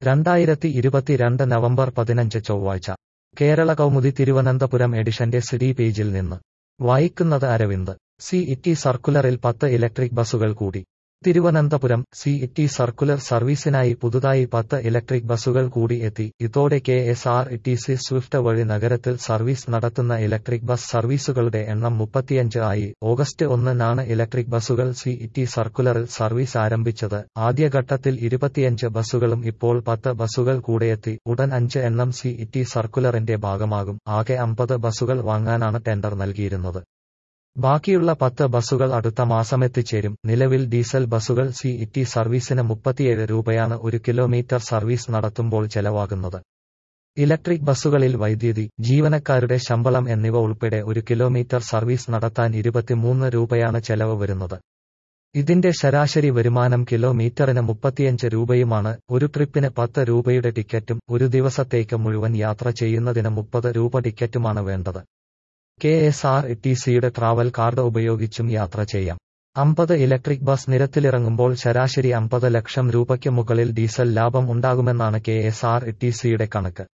രണ്ടായിരത്തി ഇരുപത്തിരണ്ട് നവംബർ പതിനഞ്ച് ചൊവ്വാഴ്ച കേരള കൗമുദി തിരുവനന്തപുരം എഡിഷന്റെ സിഡി പേജിൽ നിന്ന് വായിക്കുന്നത് അരവിന്ദ് സി ഇറ്റി സർക്കുലറിൽ പത്ത് ഇലക്ട്രിക് ബസുകൾ കൂടി തിരുവനന്തപുരം സി ഇറ്റി സർക്കുലർ സർവീസിനായി പുതുതായി പത്ത് ഇലക്ട്രിക് ബസുകൾ കൂടി എത്തി ഇതോടെ K S R T C swift വഴി നഗരത്തിൽ സർവീസ് നടത്തുന്ന ഇലക്ട്രിക് ബസ് സർവീസുകളുടെ എണ്ണം മുപ്പത്തിയഞ്ച് ആയി ഓഗസ്റ്റ് ഒന്നിനാണ് ഇലക്ട്രിക് ബസുകൾ സി ഇറ്റി സർക്കുലറിൽ സർവീസ് ആരംഭിച്ചത് ആദ്യഘട്ടത്തിൽ ഇരുപത്തിയഞ്ച് ബസുകളും ഇപ്പോൾ പത്ത് ബസുകൾ കൂടെയെത്തി ഉടൻ അഞ്ച് എണ്ണം സി ഇറ്റി സർക്കുലറിന്റെ ഭാഗമാകും ആകെ അമ്പത് ബസുകൾ വാങ്ങാനാണ് ടെൻഡർ നൽകിയിരുന്നത് ബാക്കിയുള്ള പത്ത് ബസുകൾ അടുത്ത മാസമെത്തിച്ചേരും നിലവിൽ ഡീസൽ ബസുകൾ സി ഇറ്റി സർവീസിന് മുപ്പത്തിയേഴ് രൂപയാണ് ഒരു കിലോമീറ്റർ സർവീസ് നടത്തുമ്പോൾ ചെലവാകുന്നത് ഇലക്ട്രിക് ബസുകളിൽ വൈദ്യുതി ജീവനക്കാരുടെ ശമ്പളം എന്നിവ ഉൾപ്പെടെ ഒരു കിലോമീറ്റർ സർവീസ് നടത്താൻ ഇരുപത്തിമൂന്ന് രൂപയാണ് ചെലവ് വരുന്നത് ഇതിന്റെ ശരാശരി വരുമാനം കിലോമീറ്ററിന് മുപ്പത്തിയഞ്ച് രൂപയുമാണ് ഒരു ട്രിപ്പിന് പത്ത് രൂപയുടെ ടിക്കറ്റും ഒരു ദിവസത്തേക്ക് മുഴുവൻ യാത്ര ചെയ്യുന്നതിന് മുപ്പത് രൂപ ടിക്കറ്റുമാണ് വേണ്ടത് കെ എസ് ആർ ടി സിയുടെ ട്രാവൽ കാർഡ് ഉപയോഗിച്ചും യാത്ര ചെയ്യാം അമ്പത് ഇലക്ട്രിക് ബസ് നിരത്തിലിറങ്ങുമ്പോൾ ശരാശരി അമ്പത് ലക്ഷം രൂപയ്ക്ക് മുകളിൽ ഡീസൽ ലാഭം ഉണ്ടാകുമെന്നാണ് കെ എസ് ആർ ടി സിയുടെ കണക്ക്